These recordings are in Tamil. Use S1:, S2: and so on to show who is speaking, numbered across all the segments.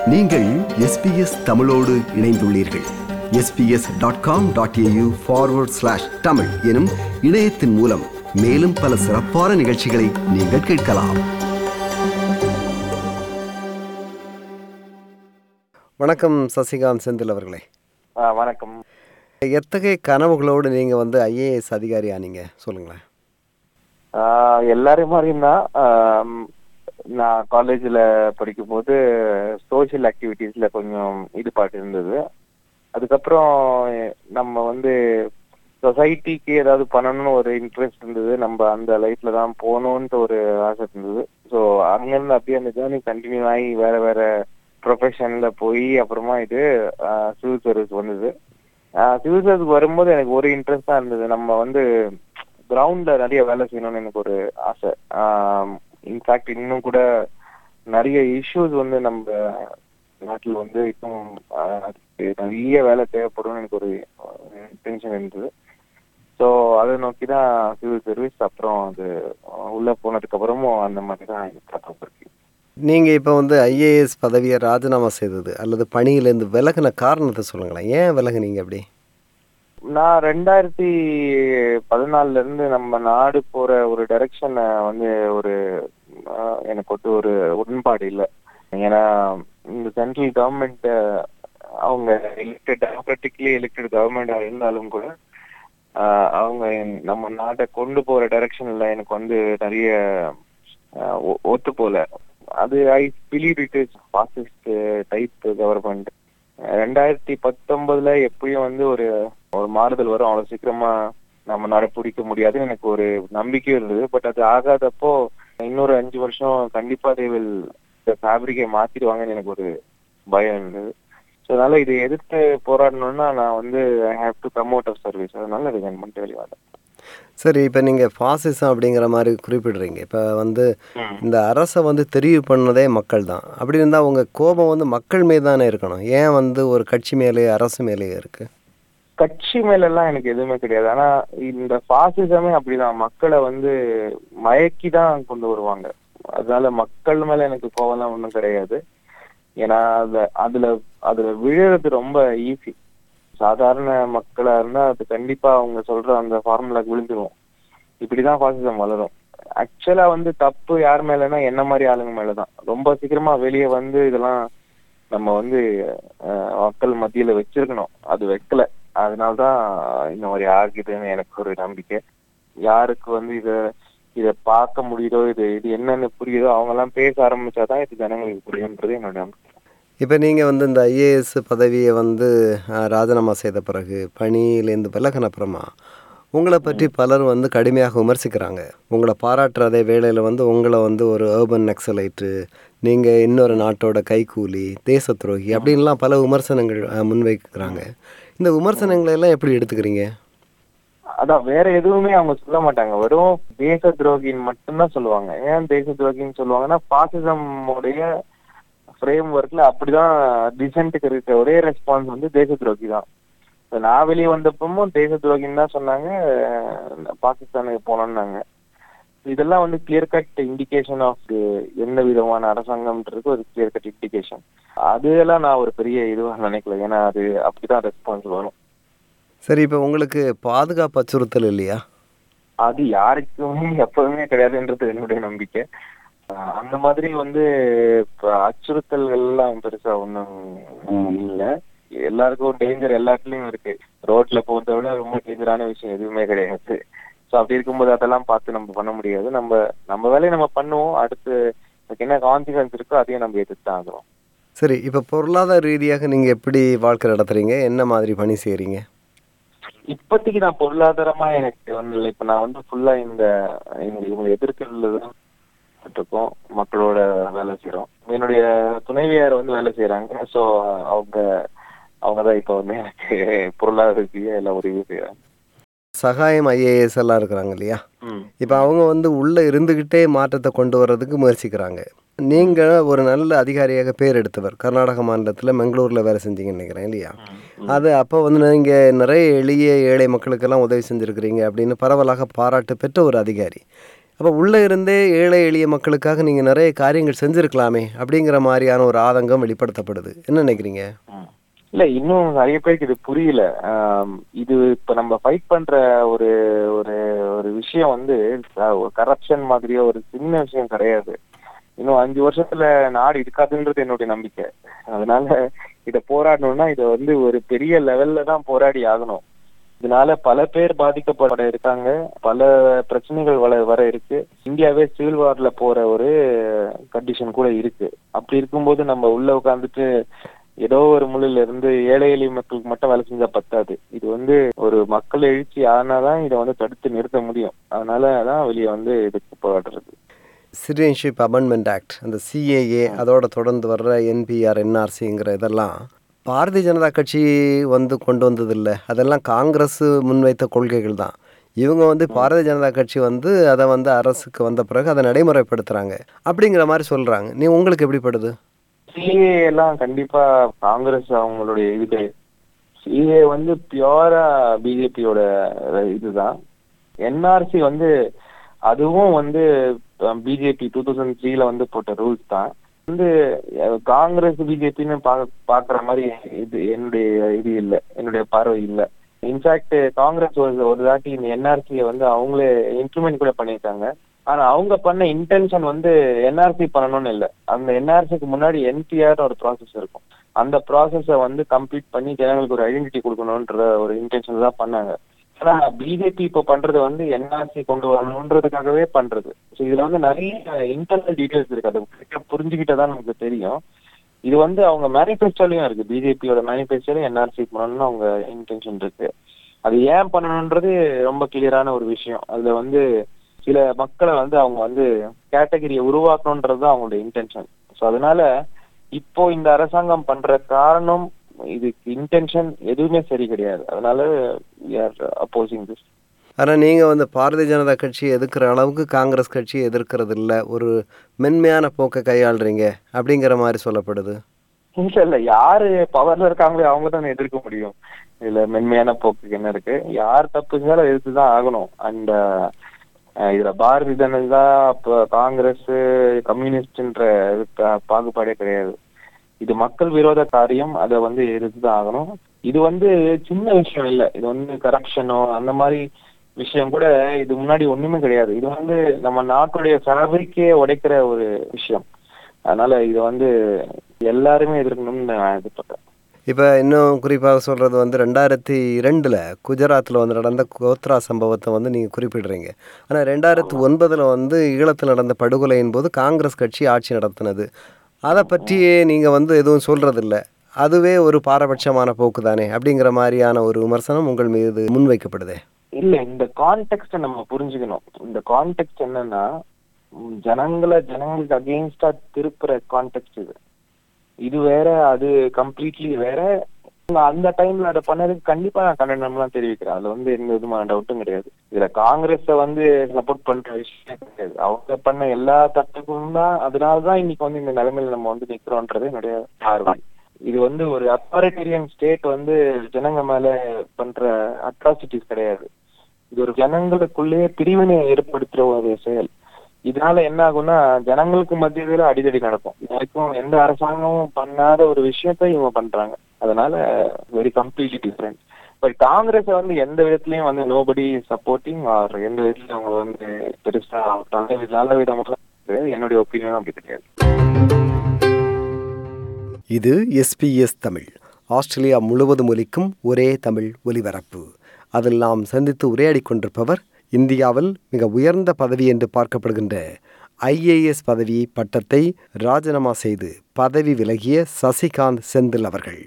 S1: நீங்கள் எஸ்பிஎஸ் தமிழோடு இணைந்துள்ளீர்கள் SBS dot com dot AU forward slash Tamil எனும் இணையத்தின் மூலம் மேலும் பல சிறப்பான நிகழ்ச்சிகளை நீங்கள் கேட்கலாம்
S2: வணக்கம் சசிகாந்த் செந்தில் அவர்களே
S3: ஆ, வணக்கம்
S2: எத்தகைய கனவுகளோடு நீங்கள் வந்து ஐஏஎஸ் அதிகாரி ஆனீங்க சொல்லுங்களேன்
S3: ஆ, எல்லாரும் மாதிரியும் தான் ஆம், நான் காலேஜில் படிக்கும்போது சோஷியல் ஆக்டிவிட்டீஸில் கொஞ்சம் ஈடுபாடு இருந்தது அதுக்கப்புறம் நம்ம வந்து சொசைட்டிக்கு ஏதாவது பண்ணணும்னு ஒரு இன்ட்ரெஸ்ட் இருந்தது நம்ம அந்த லைஃப்ல தான் போகணுன்ட்டு ஒரு ஆசை இருந்தது ஸோ அங்கேருந்து அப்படியே அந்த ஜேர்னி கண்டினியூ ஆகி வேற வேற ப்ரொஃபஷன்ல போய் அப்புறமா இது சிவில் சர்வீஸ் வந்தது சிவில் சர்வீஸ் வரும்போது எனக்கு ஒரு இன்ட்ரெஸ்ட் தான் இருந்தது நம்ம வந்து கிரவுண்ட்ல நிறைய வேலை செய்யணும்னு எனக்கு ஒரு ஆசை இன்ஃபேக்ட் இன்னும் கூட நிறைய இஷ்யூஸ் வந்து நம்ம நாட்டில் வந்து இன்னும் ஆஹ், அதுக்கு நிறைய வேலை தேவைப்படும்னு எனக்கு ஒரு டென்ஷன் இருந்தது ஸோ அதை நோக்கி தான் சிவில் சர்வீஸ் அப்புறம் அது ஆஹ், உள்ள போனதுக்கு அப்புறமும் அந்த மாதிரி தான் எனக்கு கதை இருக்கு
S2: நீங்கள் இப்போ வந்து ஐஏஎஸ் பதவியை ராஜினாமா செய்தது அல்லது பணியிலேருந்து விலகின காரணத்தை சொல்லுங்களேன் ஏன் விலகுனீங்க அப்படி
S3: நான் ரெண்டாயிரத்தி பதினாலுல இருந்து நம்ம நாடு போற ஒரு டைரக்ஷனை வந்து ஒரு ஆஹ், எனக்கு வந்து ஒரு உடன்பாடு இல்லை ஏன்னா இந்த சென்ட்ரல் கவர்மெண்ட் அவங்க எலெக்டட் டெமோக்ராட்டிக்லி எலெக்டட் கவர்மெண்டா இருந்தாலும் கூட ஆஹ், அவங்க நம்ம நாட்டை கொண்டு போற டைரக்ஷன்ல எனக்கு வந்து நிறைய ஆஹ், ஒ- ஒத்து போல அது I believe it is fascist type government ரெண்டாயிரத்தி பத்தொன்பதுல எப்படியும் வந்து ஒரு ஒரு மாறுதல் வரும் அவ்வளவு சீக்கிரமா நம்ம நாட பிடிக்க முடியாதுன்னு எனக்கு ஒரு நம்பிக்கையும் இருந்தது பட் அது ஆகாதப்போ இன்னொரு அஞ்சு வருஷம் கண்டிப்பா தேவில் ஃபேப்ரிக்கை மாத்திடுவாங்கன்னு எனக்கு ஒரு பயம் இருந்தது ஸோ அதனால இதை எதிர்த்து போராடணும்னா நான் வந்து I have to come out of service அதனால ரிசைன் பண்ணிட்டு வெளியே வந்தேன்
S2: சரி இப்போ நீங்கள் ஃபாசிசம் அப்படிங்கிற மாதிரி குறிப்பிடுறீங்க இப்போ வந்து இந்த அரசை வந்து தெரிவு பண்ணதே மக்கள் தான் அப்படி இருந்தால் உங்கள் கோபம் வந்து மக்கள் மீது தானே இருக்கணும் ஏன் வந்து ஒரு கட்சி மேலேயே அரசு மேலேயே இருக்குது
S3: கட்சி மேல எல்லாம் எனக்கு எதுவுமே கிடையாது ஆனா இந்த பாசிசமே அப்படிதான் மக்களை வந்து மயக்கி தான் கொண்டு வருவாங்க அதனால மக்கள் மேல எனக்கு கோவம்லாம் ஒண்ணும் கிடையாது ஏன்னா அதுல அதுல அதுல விழுறது ரொம்ப ஈஸி சாதாரண மக்களா இருந்தா அது கண்டிப்பா அவங்க சொல்ற அந்த ஃபார்முலாக்கு விழுந்துரும் இப்படிதான் பாசிசம் வளரும் ஆக்சுவலா வந்து தப்பு யார் மேலன்னா என்ன மாதிரி ஆளுங்க மேலதான் ரொம்ப சீக்கிரமா வெளியே வந்து இதெல்லாம் நம்ம வந்து அஹ், மக்கள் மத்தியில வச்சிருக்கணும் அது வைக்கல அதனாலதான் இந்த மாதிரி ஆகுதுன்னு எனக்கு ஒரு நம்பிக்கை யாருக்கு வந்து இத இத பார்க்க முடியுதோ இது இது என்னன்னு புரியுதோ அவங்க எல்லாம் பேச ஆரம்பிச்சாதான் இது ஜனங்களுக்கு புரியுன்றது என்னோட நம்பிக்கை
S2: இப்போ நீங்கள் வந்து இந்த ஐஏஎஸ் பதவியை வந்து அஹ், ராஜினாமா செய்த பிறகு பணியிலேருந்து விலகின அப்புறமா உங்களை பற்றி பலர் வந்து கடுமையாக விமர்சிக்கிறாங்க உங்களை பாராட்டுற அதே வேளையில் வந்து உங்களை வந்து ஒரு ஏர்பன் நக்சலைட்டு நீங்கள் இன்னொரு நாட்டோட கைக்கூலி தேச துரோகி அப்படின்லாம் பல விமர்சனங்கள் அஹ், முன்வைக்கிறாங்க இந்த விமர்சனங்களை எல்லாம் எப்படி எடுத்துக்கிறீங்க
S3: அதான் வேற எதுவுமே அவங்க சொல்ல மாட்டாங்க வெறும் தேச துரோகின்னு மட்டும்தான் சொல்லுவாங்க ஏன் தேச துரோகின்னு சொல்லுவாங்கன்னா பாசிசம் உடைய ஃப்ரேம் ஒர்க்ல அப்படிதான் டிசென்ட்டுக்கு இருக்க ஒரே ரெஸ்பான்ஸ் வந்து தேச துரோகி தான் இப்ப நான் வெளியே வந்தப்பவும் தேச துரோகின்னு தான் சொன்னாங்க அஹ் பாகிஸ்தானுக்கு போனோம்னாங்க இதெல்லாம் வந்து கிளியர் கட் இண்டிகேஷன் ஆஃப் எந்த விதமான அரசாங்கம்ன்றது ஒரு கிளியர் கட் இண்டிகேஷன் அதெல்லாம் நான் ஒரு பெரிய இதுவா நினைக்கல ஏன்னா அது அப்படிதான் ரெஸ்பான்ஸ் வரும்
S2: சரி இப்போ உங்களுக்கு பாதுகாப்பு அச்சுறுத்தல் இல்லையா
S3: அது யாருக்குமே எப்பவுமே கிடையாதுன்றது என்னுடைய நம்பிக்கை ஆஹ் அந்த மாதிரி வந்து இப்ப அச்சுறுத்தல்கள் எல்லாம் பெருசா ஒண்ணும் இல்ல எல்லாருக்கும் டேஞ்சர் எல்லாத்துலயும் இருக்கு ரோட்ல போறதை விட ரொம்ப டேஞ்சரான விஷயம் எதுவுமே கிடையாது சோ அப்படி இருக்கும்போது அதெல்லாம் பார்த்து நம்ம பண்ண முடியாது நம்ம நம்ம வேலையை நம்ம பண்ணுவோம் அடுத்து அதுக்கு என்ன கான்சிக்வன்ஸ் இருக்கோ அதையும் நம்ம எதிர்த்து தான் ஆகிறோம்
S2: சரி இப்போ பொருளாதார ரீதியாக நீங்கள் எப்படி வாழ்க்கை நடத்துகிறீங்க என்ன மாதிரி பணி செய்கிறீங்க
S3: இப்போதைக்கு நான் பொருளாதாரமா எனக்கு வந்து இல்ல. இப்ப நான் வந்து ஃபுல்லா இந்த இந்த இவங்க எதிர்க்கிறதுல தான் இருக்கோம் மக்களோட வேலை செய்றோம் என்னுடைய துணைவியார் வந்து வேலை செய்யறாங்க சோ அவங்க அவங்க தான் இப்போ வந்து எனக்கு பொருளாதார ரீதியா எல்லாம் உதவி செய்யறாங்க
S2: சகாயம் ஐஏஎஸ் எல்லாம் இருக்கிறாங்க இல்லையா
S3: ம்.
S2: இப்போ அவங்க வந்து உள்ளே இருந்துக்கிட்டே மாற்றத்தை கொண்டு வர்றதுக்கு முயற்சிக்கிறாங்க நீங்கள் ஒரு நல்ல அதிகாரியாக பேர் எடுத்தவர் கர்நாடக மாநிலத்தில் பெங்களூரில் வேலை செஞ்சீங்கன்னு நினைக்கிறேன் இல்லையா அது அப்போ வந்து நீங்கள் நிறைய எளிய ஏழை மக்களுக்கெல்லாம் உதவி செஞ்சுருக்கிறீங்க அப்படின்னு பரவலாக பாராட்டு பெற்ற ஒரு அதிகாரி அப்போ உள்ளே இருந்தே ஏழை எளிய மக்களுக்காக நீங்கள் நிறைய காரியங்கள் செஞ்சுருக்கலாமே அப்படிங்கிற மாதிரியான ஒரு ஆதங்கம் வெளிப்படுத்தப்படுது என்ன நினைக்கிறீங்க
S3: ம். இல்ல இன்னும் நிறைய பேருக்கு இது புரியல ஆம், இது இப்ப நம்ம ஃபைட் பண்ற ஒரு ஒரு ஒரு விஷயம் வந்து கரப்ஷன் மாதிரியோ ஒரு சின்ன விஷயம் கிடையாது இன்னும் அஞ்சு வருஷத்துல நாடு இருக்காதுன்றது என்னுடைய நம்பிக்கை அதனால இத போராடணும்னா இத வந்து ஒரு பெரிய லெவல்ல தான் போராடி ஆகணும் இதனால பல பேர் பாதிக்கப்பட இருக்காங்க பல பிரச்சனைகள் வர வர இருக்கு இந்தியாவே சிவில் வார்ல போற ஒரு கண்டிஷன் கூட இருக்கு அப்படி இருக்கும்போது நம்ம உள்ள உட்காந்துட்டு ஏதோ ஒரு முள்ளில இருந்து ஏழை எளிய மக்களுக்கு மட்டும் வேலை செஞ்சா பத்தாது இது வந்து ஒரு மக்கள் எழுச்சி ஆனாதான் இதை வந்து தடுத்து நிறுத்த முடியும் அதனால தான் வெளியே வந்து இதுக்கு போராடுறது
S2: சிட்டிசன்ஷிப் அமெண்ட்மெண்ட் ஆக்ட் அந்த சிஏஏ அதோட தொடர்ந்து வர்ற என்பிஆர் என்ஆர்சிங்கிற இதெல்லாம் பாரதிய ஜனதா கட்சி வந்து கொண்டு வந்ததில்லை அதெல்லாம் காங்கிரஸ் முன்வைத்த கொள்கைகள் தான் இவங்க வந்து பாரதிய ஜனதா கட்சி வந்து அதை வந்து அரசுக்கு வந்த பிறகு அதை நடைமுறைப்படுத்துகிறாங்க அப்படிங்கிற மாதிரி சொல்கிறாங்க நீ உங்களுக்கு எப்படிப்படுது
S3: சிஏ எல்லாம் கண்டிப்பா காங்கிரஸ் அவங்களுடைய இது சிஏ வந்து பியூரா பிஜேபியோட இதுதான் என்ஆர்சி வந்து அதுவும் வந்து பிஜேபி டூ தௌசண்ட் த்ரீல வந்து போட்ட ரூல்ஸ் தான் வந்து அஹ், காங்கிரஸ் பிஜேபின்னு பா பாக்குற மாதிரி இது என்னுடைய இது இல்லை என்னுடைய பார்வை இல்லை இன்ஃபேக்ட் காங்கிரஸ் ஒரு ஒரு தாட்டி இந்த என்ஆர்சியை வந்து அவங்களே இம்ப்ளிமெண்ட் கூட பண்ணியிருக்காங்க ஆனா அவங்க பண்ண இன்டென்ஷன் வந்து என்ஆர்சி பண்ணணும்னு இல்லை அந்த என்ஆர்சிக்கு முன்னாடி என்பிஆர் ஒரு ப்ராசஸ் இருக்கும் அந்த ப்ராசஸை வந்து கம்ப்ளீட் பண்ணி ஜனங்களுக்கு ஒரு ஐடென்டிட்டி கொடுக்கணும்ன்ற ஒரு இன்டென்ஷன் தான் பண்ணாங்க ஆனா பிஜேபி இப்போ பண்றது வந்து என்ஆர்சி கொண்டு வரணுன்றதுக்காகவே பண்றது ஸோ இதுல வந்து நிறைய இன்டர்னல் டீடைல்ஸ் இருக்கு அதை correct ஆ புரிஞ்சுக்கிட்டதான் நமக்கு தெரியும் இது வந்து அவங்க மேனிஃபெஸ்டோலயும் இருக்கு பிஜேபியோட மேனிஃபெஸ்டோலயும் என்ஆர்சி பண்ணணும்னு அவங்க இன்டென்ஷன் இருக்கு அது ஏன் பண்ணணுன்றது ரொம்ப கிளியரான ஒரு விஷயம் அதுல வந்து சில மக்களை வந்து அவங்க வந்து கேட்டகரியை உருவாக்கணுன்றது தான் அவங்களோட இன்டென்ஷன் ஸோ அதனால இப்போ இந்த அரசாங்கம் பண்ற காரணம் இதுக்கு இன்டென்ஷன் எதுவுமே சரி கிடையாது அதனால அப்போசிங் திஸ்
S2: ஆனால் நீங்கள் வந்து பாரதிய ஜனதா கட்சி எதிர்க்கிற அளவுக்கு காங்கிரஸ் கட்சி எதிர்க்கிறது இல்லை ஒரு மென்மையான போக்கை கையாளுறீங்க அப்படிங்கிற மாதிரி சொல்லப்படுது
S3: இல்ல இல்ல யாரு பவர்ல இருக்காங்களோ அவங்க தானே எதிர்க்க முடியும் இதுல மென்மையான போக்குக்கு என்ன இருக்கு யார் தப்பு செஞ்சாலும் எதிர்த்துதான் ஆகணும் அண்ட் இதுல பாரதிய ஜனதா அப்ப காங்கிரஸ் கம்யூனிஸ்ட்ன்ற பா- பாகுபாடே கிடையாது இது மக்கள் விரோத காரியம் அதை வந்து எதிர்த்துதான் ஆகணும் இது வந்து சின்ன விஷயம் இல்ல இது வந்து கரப்ஷனோ அந்த மாதிரி விஷயம் கூட இது முன்னாடி ஒண்ணுமே கிடையாது இது வந்து நம்ம நாட்டுடைய ஃபேப்ரிக்கே உடைக்கிற ஒரு விஷயம் அதனால இது வந்து எல்லாருமே எதிர்க்கணும்னு நான் எதிர்பார்க்கறேன்
S2: இப்போ இன்னும் குறிப்பாக சொல்கிறது வந்து ரெண்டாயிரத்தி இரண்டில் குஜராத்தில் வந்து நடந்த கோத்ரா சம்பவத்தை வந்து நீங்கள் குறிப்பிடுறீங்க ஆனால் ரெண்டாயிரத்தி ஒன்பதில் வந்து ஈழத்தில் நடந்த படுகொலையின் போது காங்கிரஸ் கட்சி ஆட்சி நடத்தினது அதை பற்றியே நீங்கள் வந்து எதுவும் சொல்கிறதில்ல அதுவே ஒரு பாரபட்சமான போக்கு தானே அப்படிங்கிற மாதிரியான ஒரு விமர்சனம் உங்கள் மீது முன்வைக்கப்படுதே
S3: இல்ல இந்த கான்டெக்ட் நம்ம புரிஞ்சுக்கணும் இந்த கான்டெக்ட் என்னன்னா ம், ஜனங்களை ஜனங்களுக்கு அகெயின்ஸ்டா திருப்புற கான்டெக்ட் இது இது வேற அது கம்ப்ளீட்லி வேற அந்த டைம்ல அதை பண்ணதுக்கு கண்டிப்பா நான் கண்டனம்லாம் தெரிவிக்கிறேன் அதுல வந்து எந்த விதமான டவுட்டும் கிடையாது இதுல காங்கிரஸ வந்து சப்போர்ட் பண்ற விஷயம் கிடையாது அவங்க பண்ண எல்லா தட்டுக்கும் தான் அதனாலதான் இன்னைக்கு வந்து இந்த நிலைமையில நம்ம வந்து நிக்கிறோன்றது என்னுடைய பார்வை இது வந்து ஒரு அத்தாரிட்டேரியன் ஸ்டேட் வந்து ஜனங்க மேல பண்ற அட்ராசிட்டிஸ் கிடையாது இது ஒரு ஜனங்களுக்குள்ளேயே பிரிவினை ஏற்படுத்துற ஒரு செயல் இதனால என்ன ஆகும்னா ஜனங்களுக்கு மத்தியில அடிதடி நடக்கும் இது வரைக்கும் எந்த அரசாங்கமும் பண்ணாத ஒரு விஷயத்த இவங்க பண்றாங்க அதனால very completely different but Congress வந்து எந்த விதத்துலயும் வந்து நோபடி சப்போர்ட்டிங் ஆர் எந்த விதத்துலயும் அவங்க வந்து பெருசா நல்ல வித- நல்ல விதமாக என்னுடைய ஒப்பீனியன் அப்படி கிடையாது
S2: இது எஸ்பிஎஸ் தமிழ் ஆஸ்திரேலியா முழுவதும் ஒலிக்கும் ஒரே தமிழ் ஒலிபரப்பு அதில் நாம் சந்தித்து உரையாடிக் கொண்டிருப்பவர் இந்தியாவில் மிக உயர்ந்த பதவி என்று பார்க்கப்படுகின்ற ஐஏஎஸ் பதவி பட்டத்தை ராஜினாமா செய்து பதவி விலகிய சசிகாந்த் செந்தில் அவர்கள்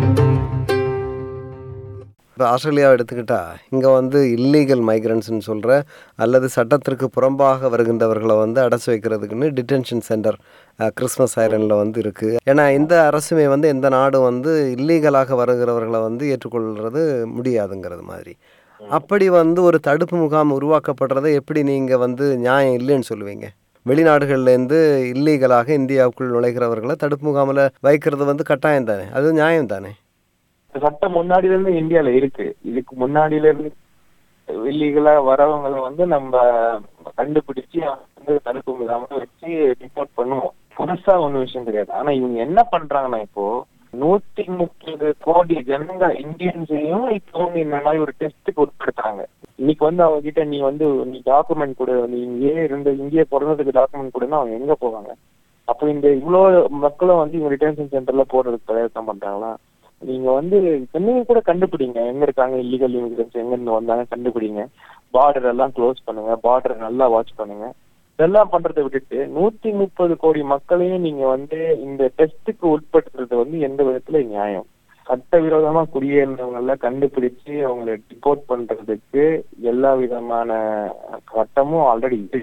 S2: இப்போ ஆஸ்திரேலியாவை எடுத்துக்கிட்டா இங்கே வந்து இல்லீகல் மைக்ரன்ஸ்னு சொல்கிற அல்லது சட்டத்திற்கு புறம்பாக வருகின்றவர்களை வந்து அடைச்சி வைக்கிறதுக்குன்னு டிடென்ஷன் சென்டர் கிறிஸ்மஸ் ஐரனில் வந்து இருக்குது ஏன்னா இந்த அரசுமே வந்து எந்த நாடும் வந்து இல்லீகலாக வருகிறவர்களை வந்து ஏற்றுக்கொள்கிறது முடியாதுங்கிறது மாதிரி அப்படி வந்து ஒரு தடுப்பு முகாம் உருவாக்கப்படுறதை எப்படி நீங்கள் வந்து நியாயம் இல்லைன்னு சொல்லுவீங்க வெளிநாடுகள்லேருந்து இல்லீகலாக இந்தியாவுக்குள் நுழைகிறவர்களை தடுப்பு முகாமில் வைக்கிறது வந்து கட்டாயம் தானே அது நியாயம் தானே
S3: இந்த சட்டம் முன்னாடில இருந்து இந்தியால இருக்கு இதுக்கு முன்னாடில இருந்து இல்லீகலா வரவங்களை வந்து நம்ம கண்டுபிடிச்சு வந்து தடுப்பு விடாம வச்சு ரிப்போர்ட் பண்ணுவோம் புதுசா ஒண்ணும் விஷயம் கிடையாது ஆனா இவங்க என்ன பண்றாங்கன்னா இப்போ நூத்தி முப்பது கோடி ஜனங்க இந்தியன்ஸையும் இப்போ வந்து இந்த மாதிரி ஒரு டெஸ்ட்டுக்கு உட்படுத்துறாங்க இன்னைக்கு வந்து அவங்க கிட்ட நீ வந்து நீ டாக்குமெண்ட் கொடு நீ இங்கேயே இருந்து இங்கேயே பிறந்ததுக்கு டாக்குமெண்ட் கொடுன்னா அவங்க எங்க போவாங்க அப்போ இந்த இவ்வளோ மக்களும் வந்து இவங்க ரிட்டன்ஷன் சென்டர்ல போடுறதுக்கு பிரயத்தனம் பண்றாங்களா நீங்க வந்து நீங்க கூட கண்டுபிடிங்க எங்க இருக்காங்க இல்லீகல் இமிகிரன்ஸ் எங்க இருந்து வந்தாங்க கண்டுபிடிங்க பார்டர் எல்லாம் க்ளோஸ் பண்ணுங்க பார்டர் நல்லா வாட்ச் பண்ணுங்க இதெல்லாம் பண்றதை விட்டுட்டு நூத்தி முப்பது கோடி மக்களையும் நீங்க வந்து இந்த டெஸ்ட்டுக்கு உட்படுத்துறது வந்து எந்த விதத்துல நியாயம் சட்டவிரோதமா குடியேறினவங்கள கண்டுபிடிச்சு அவங்களை டிபோர்ட் பண்றதுக்கு எல்லா விதமான சட்டமும் ஆல்ரெடி இருக்கு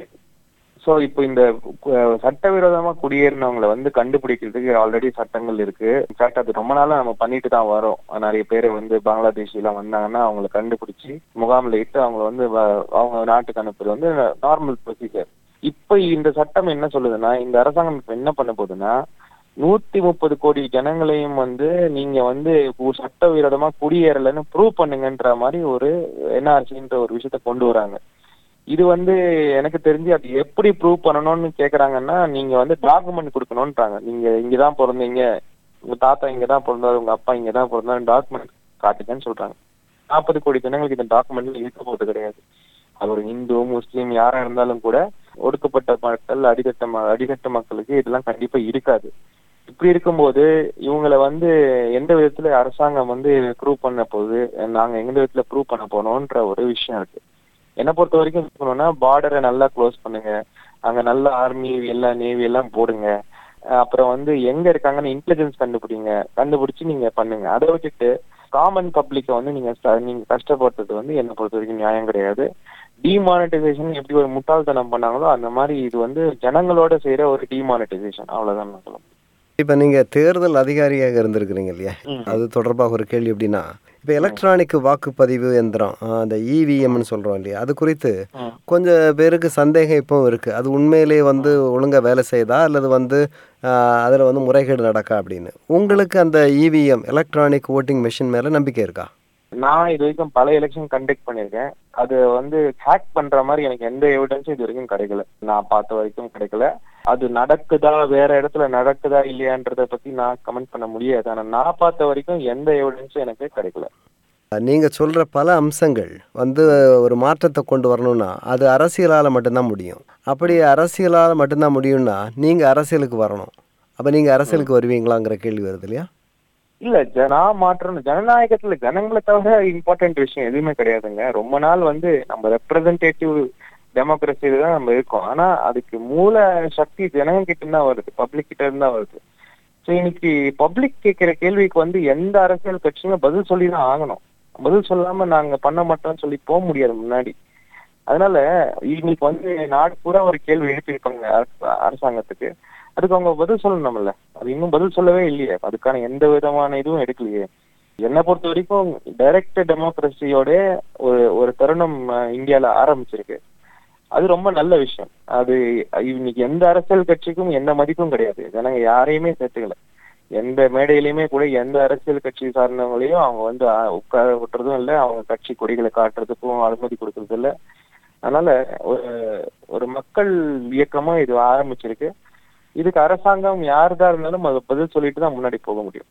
S3: சோ இப்போ இந்த அஹ், சட்டவிரோதமா குடியேறினவங்களை வந்து கண்டுபிடிக்கிறதுக்கு ஆல்ரெடி சட்டங்கள் இருக்கு இன்ஃபேக்ட் அது ரொம்ப நாளா நம்ம பண்ணிட்டு தான் வரோம் நிறைய பேர் வந்து பங்களாதேஷ் எல்லாம் வந்தாங்கன்னா அவங்கள கண்டுபிடிச்சு முகாம்ல இட்டு அவங்கள வந்து வ- அவங்க நாட்டுக்கு அனுப்புறது வந்து நார்மல் ப்ரொசீஜர் இப்ப இந்த சட்டம் என்ன சொல்லுதுன்னா இந்த அரசாங்கம் இப்ப என்ன பண்ண போகுதுன்னா நூத்தி முப்பது கோடி ஜனங்களையும் வந்து நீங்க வந்து கு- சட்டவிரோதமா குடியேறலைன்னு ப்ரூவ் பண்ணுங்கன்ற மாதிரி ஒரு என்ஆர்சின்ற ஒரு விஷயத்த கொண்டு வராங்க இது வந்து எனக்கு தெரிஞ்சு அது எப்படி ப்ரூவ் பண்ணணும்னு கேக்குறாங்கன்னா நீங்க வந்து டாக்குமெண்ட் கொடுக்கணும்ன்றாங்க நீங்க இங்கதான் பிறந்தீங்க உங்க தாத்தா இங்கதான் பிறந்தாரு உங்க அப்பா இங்கதான் பிறந்தாரு டாக்குமெண்ட் காட்டுங்கன்னு சொல்றாங்க நாற்பது கோடி ஜனங்களுக்கு இந்த டாக்குமெண்ட் இருக்க போறது கிடையாது அது ஒரு இந்து முஸ்லீம் யாரா இருந்தாலும் கூட ஒடுக்கப்பட்ட மக்கள் அடித்தட்ட ம- அடித்தட்ட மக்களுக்கு இதெல்லாம் கண்டிப்பா இருக்காது இப்படி இருக்கும்போது இவங்களை வந்து எந்த விதத்துல அரசாங்கம் வந்து ப்ரூவ் பண்ண போகுது நாங்க எந்த விதத்துல ப்ரூவ் பண்ண போனோம்ன்ற ஒரு விஷயம் இருக்கு என்னை பொறுத்த வரைக்கும் சொல்லணும்னா பார்டரை நல்லா க்ளோஸ் பண்ணுங்க அங்க நல்ல ஆர்மி எல்லாம் நேவி எல்லாம் போடுங்க அஹ் அப்புறம் வந்து எங்க இருக்காங்கன்னு இன்டெலிஜென்ஸ் கண்டுபிடிங்க கண்டுபிடிச்சு நீங்க பண்ணுங்க அதை விட்டுட்டு காமன் பப்ளிக்கை வந்து நீங்க ச- நீங்க கஷ்டப்படுறது வந்து என்னை பொறுத்த வரைக்கும் நியாயம் கிடையாது டிமானிட்டைசேஷன் எப்படி ஒரு முட்டாள்தனம் பண்ணாங்களோ அந்த மாதிரி இது வந்து ஜனங்களோட செய்யற ஒரு டிமானிட்டைசேஷன் அவ்வளவுதான் நான் சொல்ல முடியும்.
S2: இப்போ நீங்கள் தேர்தல் அதிகாரியாக இருந்திருக்கிறீங்க இல்லையா
S3: ம்.
S2: அது தொடர்பாக ஒரு கேள்வி எப்படின்னா இப்போ எலக்ட்ரானிக் வாக்குப்பதிவு எந்திரம் ஆ, அந்த இவிஎம்னு சொல்கிறோம் இல்லையா அது குறித்து
S3: ம்.
S2: கொஞ்சம் பேருக்கு சந்தேகம் இப்போவும் இருக்குது அது உண்மையிலே வந்து ஒழுங்காக வேலை செய்தா அல்லது வந்து அதில் வந்து முறைகேடு நடக்கா அப்படின்னு உங்களுக்கு அந்த இவிஎம் எலக்ட்ரானிக் ஓட்டிங் மெஷின் மேலே நம்பிக்கை இருக்கா
S3: நான் இது வரைக்கும் பல எலெக்ஷன் கண்டக்ட் பண்ணிருக்கேன் அது வந்து ஹேக் பண்ற மாதிரி எனக்கு எந்த எவிடன்ஸும் இது வரைக்கும் கிடைக்கல நான் பார்த்த வரைக்கும் கிடைக்கல அது நடக்குதா வேற இடத்துல நடக்குதா இல்லையான்றத பத்தி நான் கமெண்ட் பண்ண முடியாது ஆனா நான் பார்த்த வரைக்கும் எந்த எவிடன்ஸும் எனக்கு கிடைக்கல
S2: நீங்கள் சொல்கிற பல அம்சங்கள் வந்து ஒரு மாற்றத்தை கொண்டு வரணும்னா அது அரசியலால் மட்டும்தான் முடியும் அப்படி அரசியலால் மட்டும்தான் முடியும்னா நீங்கள் அரசியலுக்கு வரணும் அப்போ நீங்கள் அரசியலுக்கு வருவீங்களாங்கிற கேள்வி வருது இல்லையா
S3: இல்ல ஜ- நான் மாற்றம் ஜனநாயகத்துல ஜனங்களை தவிர இம்பார்ட்டன்ட் விஷயம் எதுவுமே கிடையாதுங்க ரொம்ப நாள் வந்து நம்ம ரெப்ரசன்டேட்டிவ் டெமோக்ரஸியில தான் நம்ம இருக்கோம் ஆனா அதுக்கு மூல சக்தி ஜனங்க கிட்ட தான் வருது பப்ளிக் கிட்ட இருந்து தான் வருது ஸோ இன்னைக்கு பப்ளிக் கேட்கிற கேள்விக்கு வந்து எந்த அரசியல் கட்சியுமே பதில் சொல்லி தான் ஆகணும் பதில் சொல்லாம நாங்க பண்ண மாட்டோம்னு சொல்லி போக முடியாது முன்னாடி அதனால இன்னைக்கு வந்து நாடு பூரா ஒரு கேள்வி எழுப்பியிருக்காங்க அரச- அரசாங்கத்துக்கு அதுக்கு அவங்க பதில் சொல்லணும்ல அது இன்னும் பதில் சொல்லவே இல்லையே அதுக்கான எந்த விதமான இதுவும் எடுக்கலையே என்னை பொறுத்த வரைக்கும் டைரக்ட் டெமோக்ரஸியோட ஒரு ஒரு தருணம் அஹ், இந்தியால ஆரம்பிச்சிருக்கு அது ரொம்ப நல்ல விஷயம் அது இன்னைக்கு எந்த அரசியல் கட்சிக்கும் எந்த மதிப்பும் கிடையாது ஜனங்க யாரையுமே சேர்த்துக்கல எந்த மேடையிலயுமே கூட எந்த அரசியல் கட்சி சார்ந்தவங்களையும் அவங்க வந்து அஹ், உட்கார விட்டுறதும் இல்லை அவங்க கட்சி கொடிகளை காட்டுறதுக்கும் அனுமதி கொடுக்கறதும் இல்லை அதனால ஒரு ஒரு மக்கள் இயக்கமா இது ஆரம்பிச்சிருக்கு இதுக்கு அரசாங்கம் யாருதா இருந்தாலும் அதை பதில் சொல்லிட்டு தான் முன்னாடி போக முடியும்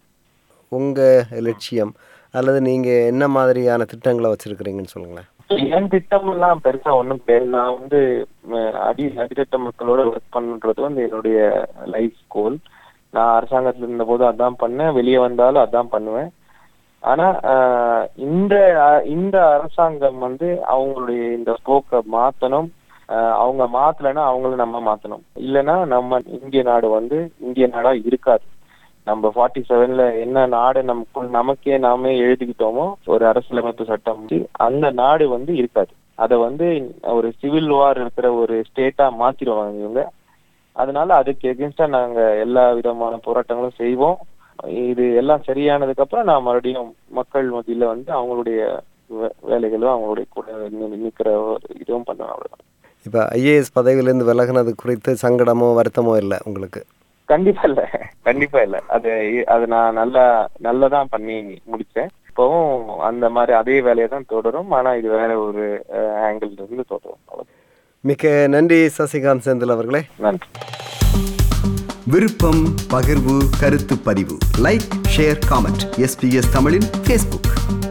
S2: உங்கள் லட்சியம் அல்லது நீங்கள் என்ன மாதிரியான திட்டங்களை வச்சுருக்கிறீங்கன்னு சொல்லுங்களேன்
S3: என் திட்டம் எல்லாம் பெருசா ஒண்ணும் கிடையாது நான் வந்து அஹ், அடி அடித்தட்ட மக்களோட ஒர்க் பண்றது வந்து என்னுடைய லைஃப் கோல் நான் அரசாங்கத்துல இருந்த போது அதான் பண்ணேன் வெளியே வந்தாலும் அதான் பண்ணுவேன் ஆனா ஆஹ், இந்த அஹ், இந்த அரசாங்கம் வந்து அவங்களுடைய இந்த போக்கை மாத்தணும் ஆஹ், அவங்க மாத்தலைன்னா அவங்கள நம்ம மாத்தணும் இல்லைன்னா நம்ம இந்திய நாடு வந்து இந்திய நாடா இருக்காது நம்ம ஃபார்ட்டி செவன்ல என்ன நாடு நமக்கு நமக்கே நாமே எழுதிக்கிட்டோமோ ஒரு அரசியலமைப்பு சட்டம் வந்து அந்த நாடு வந்து இருக்காது அதை வந்து ஒரு சிவில் வார் இருக்கிற ஒரு ஸ்டேட்டா மாத்திடுவாங்க இவங்க அதனால அதுக்கு எகென்ஸ்டா நாங்க எல்லா விதமான போராட்டங்களும் செய்வோம் இது எல்லாம் சரியானதுக்கு அப்புறம் நான் மறுபடியும் மக்கள் மத்தியில வந்து அவங்களுடைய வே- வேலைகளும் அவங்களுடைய கூட நி- நிக்கிற ஒரு இதுவும் பண்ணுவேன் அவ்வளவுதான்
S2: இப்போ ஐஏஎஸ் பதவியிலேருந்து விலகுனது குறித்து சங்கடமோ வருத்தமோ இல்லை உங்களுக்கு
S3: கண்டிப்பா இல்ல கண்டிப்பா இல்ல அது அது நான் நல்லா நல்லதா பண்ணி முடிச்சேன் இப்பவும் அந்த மாதிரி அதே வேலையை தான் தொடரும் ஆனா இது வேற ஒரு ஆங்கிள் இருந்து தொடரும் அவ்வளவுதான்.
S2: மிக்க நன்றி சசிகாந்த் செந்தில் அவர்களே
S3: நன்றி
S1: விருப்பம் பகிர்வு கருத்து பதிவு லைக் ஷேர் காமெண்ட் எஸ்பிஎஸ் தமிழின் ஃபேஸ்புக்